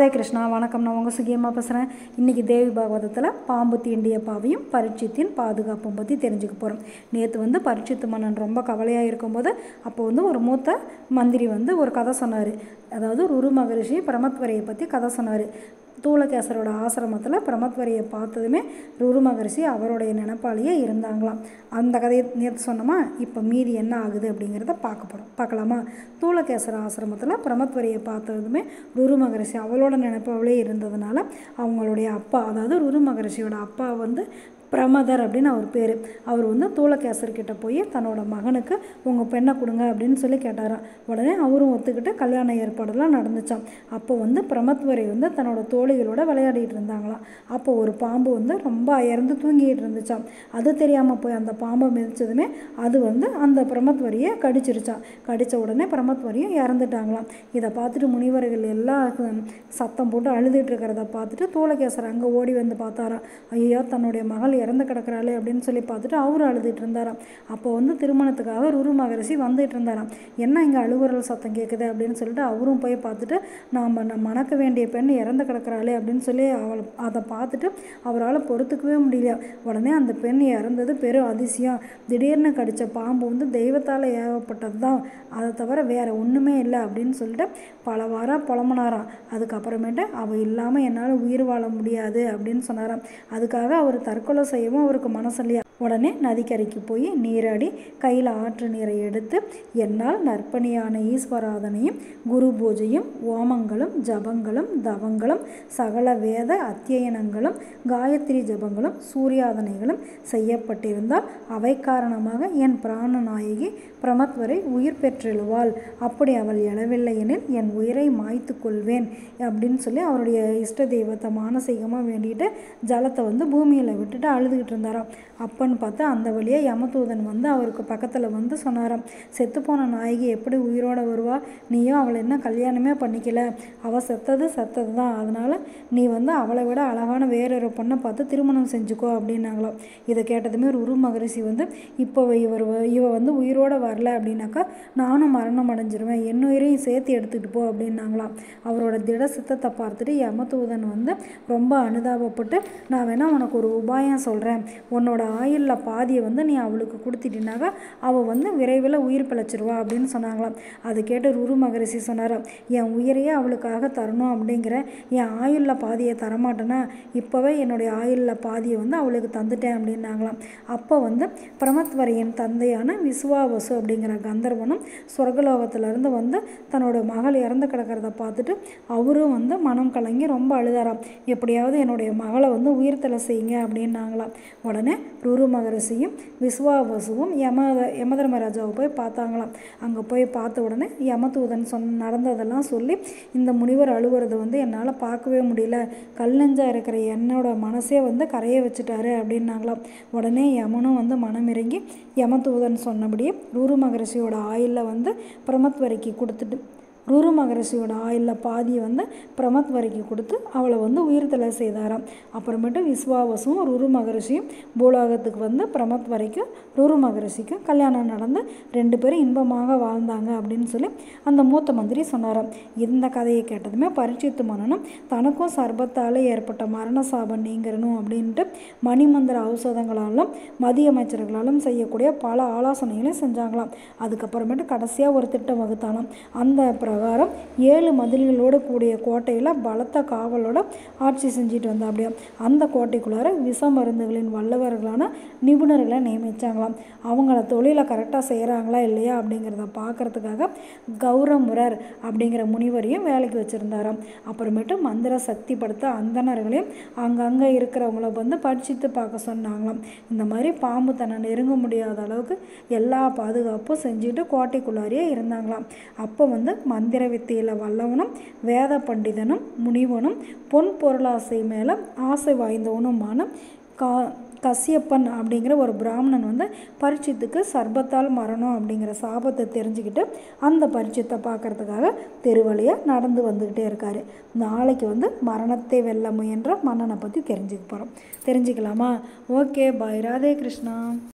ராதே கிருஷ்ணா வணக்கம் நான் உங்கள் சுகியம்மா பேசுகிறேன் இன்றைக்கி தேவி பாகவதத்தில் பாம்பு தீண்டிய பாவையும் பரீட்சித்தின் பாதுகாப்பும் பற்றி தெரிஞ்சுக்க போகிறோம் நேற்று வந்து பரீட்சித்து மன்னன் ரொம்ப கவலையாக இருக்கும்போது அப்போ வந்து ஒரு மூத்த மந்திரி வந்து ஒரு கதை சொன்னார் அதாவது ருரு மகரிஷி பிரமத்வரையை பற்றி கதை சொன்னார் தூளகேசரோட ஆசிரமத்தில் பிரமத்வரியை பார்த்ததுமே ருரு மகரிஷி அவருடைய நினப்பாலேயே இருந்தாங்களாம் அந்த கதையை நேற்று சொன்னோமா இப்போ மீதி என்ன ஆகுது அப்படிங்கிறத பார்க்க போகிறோம் பார்க்கலாமா தூளகேசர ஆசிரமத்தில் பிரமத்வரியை பார்த்ததுமே ருரு மகரிஷி அவளோட நினப்பாவிலே இருந்ததுனால அவங்களுடைய அப்பா அதாவது ருரு மகரிஷியோட அப்பா வந்து பிரமதர் அப்படின்னு அவர் பேர் அவர் வந்து தூளகேசர்கிட்ட போய் தன்னோட மகனுக்கு உங்கள் பெண்ணை கொடுங்க அப்படின்னு சொல்லி கேட்டாராம் உடனே அவரும் ஒத்துக்கிட்டு கல்யாண ஏற்பாடெல்லாம் நடந்துச்சாம் அப்போ வந்து பிரமத்வரை வந்து தன்னோட தோழிகளோட விளையாடிட்டு இருந்தாங்களாம் அப்போ ஒரு பாம்பு வந்து ரொம்ப அயர்ந்து தூங்கிட்டு இருந்துச்சாம் அது தெரியாமல் போய் அந்த பாம்பை மிதிச்சதுமே அது வந்து அந்த பிரமத்வரியை கடிச்சிருச்சாம் கடித்த உடனே பிரமத்வரியும் இறந்துட்டாங்களாம் இதை பார்த்துட்டு முனிவர்கள் எல்லாம் சத்தம் போட்டு அழுதுட்டு இருக்கிறத பார்த்துட்டு தூளகேசர் அங்கே ஓடி வந்து பார்த்தாராம் ஐயோ தன்னுடைய மகள் இறந்து கிடக்குறாளே அப்படின்னு சொல்லி பார்த்துட்டு அவரும் அழுதுட்டு இருந்தாராம் அப்போ வந்து திருமணத்துக்காக ருரு மகரிஷி வந்துட்டு இருந்தாராம் என்ன இங்கே அழுகுரல் சத்தம் கேட்குது அப்படின்னு சொல்லிட்டு அவரும் போய் பார்த்துட்டு நாம் நம்ம மணக்க வேண்டிய பெண் இறந்து கிடக்குறாளே அப்படின்னு சொல்லி அவள் அதை பார்த்துட்டு அவரால் பொறுத்துக்கவே முடியல உடனே அந்த பெண் இறந்தது பெரும் அதிசயம் திடீர்னு கடித்த பாம்பு வந்து தெய்வத்தால் ஏவப்பட்டது தான் அதை தவிர வேறு ஒன்றுமே இல்லை அப்படின்னு சொல்லிட்டு பல வாரம் புலம்புனாராம் அதுக்கப்புறமேட்டு அவள் இல்லாமல் என்னால் உயிர் வாழ முடியாது அப்படின்னு சொன்னாராம் அதுக்காக அவர் தற்கொலை செய்யவும் அவருக்கு மனசில்லையா உடனே நதிக்கரைக்கு போய் நீராடி கையில் ஆற்று நீரை எடுத்து என்னால் நற்பணியான ஈஸ்வராதனையும் குரு பூஜையும் ஓமங்களும் ஜபங்களும் தவங்களும் சகல வேத அத்தியனங்களும் காயத்ரி ஜபங்களும் சூரியாதனைகளும் செய்யப்பட்டிருந்தால் அவை காரணமாக என் பிராணநாயகி பிரமத்வரை உயிர் பெற்றெழுவாள் அப்படி அவள் எழவில்லை எனில் என் உயிரை மாய்த்து கொள்வேன் அப்படின்னு சொல்லி அவருடைய இஷ்ட தெய்வத்தை மானசீகமாக வேண்டிட்டு ஜலத்தை வந்து பூமியில் விட்டுட்டு அழுதுகிட்டு இருந்தாராம் அப்பன்னு பார்த்தா அந்த வழியாக யமதூதன் வந்து அவருக்கு பக்கத்தில் வந்து சொன்னாராம் செத்துப்போன நாயகி எப்படி உயிரோட வருவா நீயும் அவளை என்ன கல்யாணமே பண்ணிக்கல அவள் செத்தது செத்தது தான் அதனால் நீ வந்து அவளை விட அழகான வேறொரு பொண்ணை பார்த்து திருமணம் செஞ்சுக்கோ அப்படின்னாங்களாம் இதை கேட்டதுமே ஒரு உரு மகரிஷி வந்து இப்போ இவர் இவ வந்து உயிரோட வரல அப்படின்னாக்கா நானும் மரணம் அடைஞ்சிருவேன் என் உயிரையும் சேர்த்து எடுத்துகிட்டு போ அப்படின்னாங்களாம் அவரோட திட சித்தத்தை பார்த்துட்டு யமதூதன் வந்து ரொம்ப அனுதாபப்பட்டு நான் வேணா உனக்கு ஒரு உபாயம் சொல்கிறேன் உன்னோட ஆயுளில் பாதியை வந்து நீ அவளுக்கு கொடுத்துட்டினாக்கா அவள் வந்து விரைவில் உயிர் பிழைச்சிருவா அப்படின்னு சொன்னாங்களாம் அதை கேட்டு ருரு மகரிஷி சொன்னாராம் என் உயிரையே அவளுக்காக தரணும் அப்படிங்கிற என் ஆயுளில் பாதியை தரமாட்டேனா இப்போவே என்னுடைய ஆயுளில் பாதியை வந்து அவளுக்கு தந்துட்டேன் அப்படின்னாங்களாம் அப்போ வந்து பிரமத்வரையின் தந்தையான விஸ்வாவசு அப்படிங்கிற கந்தர்வனும் சொர்க்கலோகத்திலேருந்து வந்து தன்னோட மகள் இறந்து கிடக்கிறத பார்த்துட்டு அவரும் வந்து மனம் கலங்கி ரொம்ப அழுதாராம் எப்படியாவது என்னுடைய மகளை வந்து உயிர்த்தலை செய்யுங்க அப்படின்னாங்களாம் உடனே ருரு மகரிஷியும் விஸ்வாவசுவும் யம யமதர்மராஜாவை போய் பார்த்தாங்களாம் அங்கே போய் பார்த்த உடனே யமதூதன் சொன்ன நடந்ததெல்லாம் சொல்லி இந்த முனிவர் அழுவுறதை வந்து என்னால் பார்க்கவே முடியல கல் நெஞ்சா இருக்கிற என்னோட மனசே வந்து கரைய வச்சுட்டாரு அப்படின்னாங்களாம் உடனே யமனும் வந்து மனம் இறங்கி யமதூதன் சொன்னபடியே ருரு மகரிஷியோட ஆயிலில் வந்து பிரமத்வரைக்கு கொடுத்துட்டு ருரு மகரிஷியோட ஆயிலில் பாதியை வந்து பிரமத் வரைக்கும் கொடுத்து அவளை வந்து உயிர்த்தலை செய்தாராம் அப்புறமேட்டு விஸ்வாவசும் ருரு மகரிஷியும் பூலோகத்துக்கு வந்து பிரமத் வரைக்கும் ருரு மகரிஷிக்கும் கல்யாணம் நடந்து ரெண்டு பேரும் இன்பமாக வாழ்ந்தாங்க அப்படின்னு சொல்லி அந்த மூத்த மந்திரி சொன்னாராம் இந்த கதையை கேட்டதுமே பரீட்சித்து மன்னனும் தனக்கும் சர்பத்தால் ஏற்பட்ட மரண சாபம் நீங்கிறணும் அப்படின்ட்டு மணிமந்திர ஔஷதங்களாலும் மதிய அமைச்சர்களாலும் செய்யக்கூடிய பல ஆலோசனைகளையும் செஞ்சாங்களாம் அதுக்கப்புறமேட்டு கடைசியாக ஒரு திட்டம் வகுத்தாலாம் அந்த பிரகாரம் ஏழு மதில்களோடு கூடிய கோட்டையில் பலத்த காவலோட ஆட்சி செஞ்சுட்டு வந்தா அப்படியே அந்த கோட்டைக்குள்ளார விஷ மருந்துகளின் வல்லவர்களான நிபுணர்களை நியமித்தாங்களாம் அவங்கள தொழிலை கரெக்டாக செய்கிறாங்களா இல்லையா அப்படிங்கிறத பார்க்குறதுக்காக கௌரமுரர் அப்படிங்கிற முனிவரையும் வேலைக்கு வச்சுருந்தாராம் அப்புறமேட்டு மந்திர சக்தி படுத்த அந்தணர்களையும் அங்கங்கே இருக்கிறவங்கள வந்து படிச்சுட்டு பார்க்க சொன்னாங்களாம் இந்த மாதிரி பாம்பு தன்னை நெருங்க முடியாத அளவுக்கு எல்லா பாதுகாப்பும் செஞ்சுட்டு கோட்டைக்குள்ளாரியே இருந்தாங்களாம் அப்போ வந்து மந்திர வித்தையில் வல்லவனும் வேத பண்டிதனும் முனிவனும் பொன் பொருளாசை மேலே ஆசை வாய்ந்தவனுமான கா கசியப்பன் அப்படிங்கிற ஒரு பிராமணன் வந்து பரிட்சத்துக்கு சர்பத்தால் மரணம் அப்படிங்கிற சாபத்தை தெரிஞ்சுக்கிட்டு அந்த பரிட்சத்தை பார்க்கறதுக்காக தெருவழியாக நடந்து வந்துக்கிட்டே இருக்கார் நாளைக்கு வந்து மரணத்தை வெல்ல முயன்ற மன்னனை பற்றி தெரிஞ்சுக்க போகிறோம் தெரிஞ்சுக்கலாமா ஓகே பாய் ராதே கிருஷ்ணா